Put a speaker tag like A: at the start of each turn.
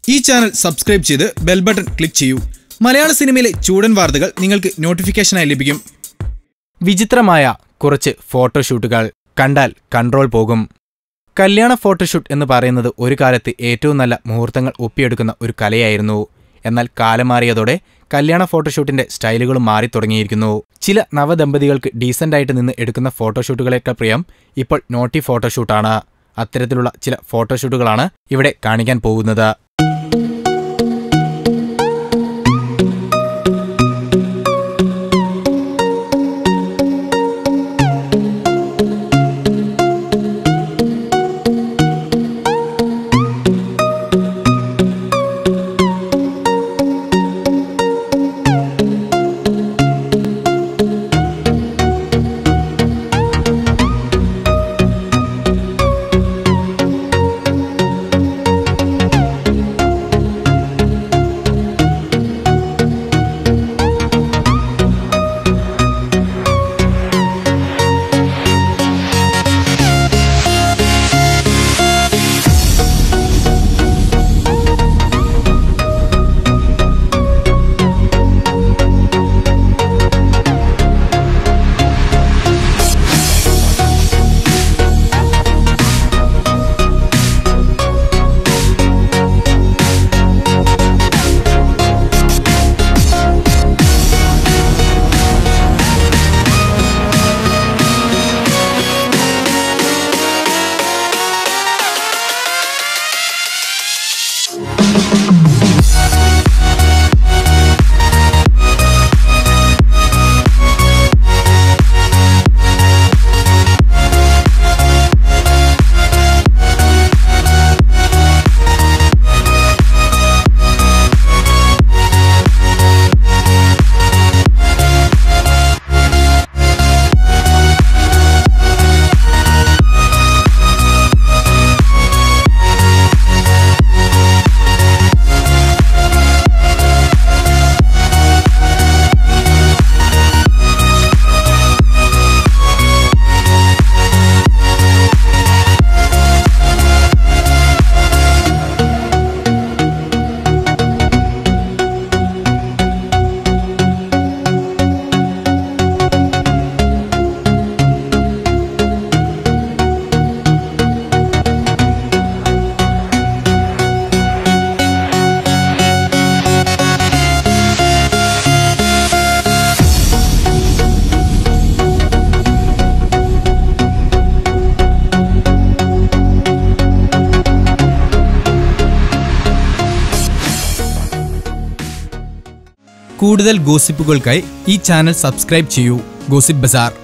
A: ഈ channel subscribe ചെയ്ത് bell button click ചെയ്യൂ മലയാള സിനിമയിലെ ചൂടൻ വാർത്തകൾ നിങ്ങൾക്ക് നോട്ടിഫിക്കേഷനായി ലഭിക്കും
B: വിചിത്രമായ കുറച്ച് ഫോട്ടോഷൂട്ടുകൾ കണ്ടാൽ കൺട്രോൾ പോകും കല്യാണ ഫോട്ടോഷൂട്ട് എന്ന് പറയുന്നത് ഒരു കാലത്ത് ഏറ്റവും നല്ല മുഹൂർത്തങ്ങൾ ഒപ്പിയെടുക്കുന്ന ഒരു കലയായിരുന്നു എന്നാൽ കാലം മാറിയതോടെ കല്യാണ ഫോട്ടോഷൂട്ടിന്റെ സ്റ്റൈലുകളും മാറി തുടങ്ങിയിരിക്കുന്നു ചില നവദമ്പതികൾക്ക് ഡീസന്റ് നിന്ന് എടുക്കുന്ന ഫോട്ടോഷൂട്ടുകളേക്കാൾ പ്രിയം ഇപ്പോൾ നോട്ടി ഫോട്ടോഷൂട്ടാണ് അത്തരത്തിലുള്ള ചില ഫോട്ടോഷൂട്ടുകളാണ് ഇവിടെ കാണിക്കാൻ പോകുന്നത്
A: കൂടുതൽ ഗോസിപ്പുകൾക്കായി ഈ ചാനൽ സബ്സ്ക്രൈബ് ചെയ്യൂ ഗോസിപ്പ് ബസാർ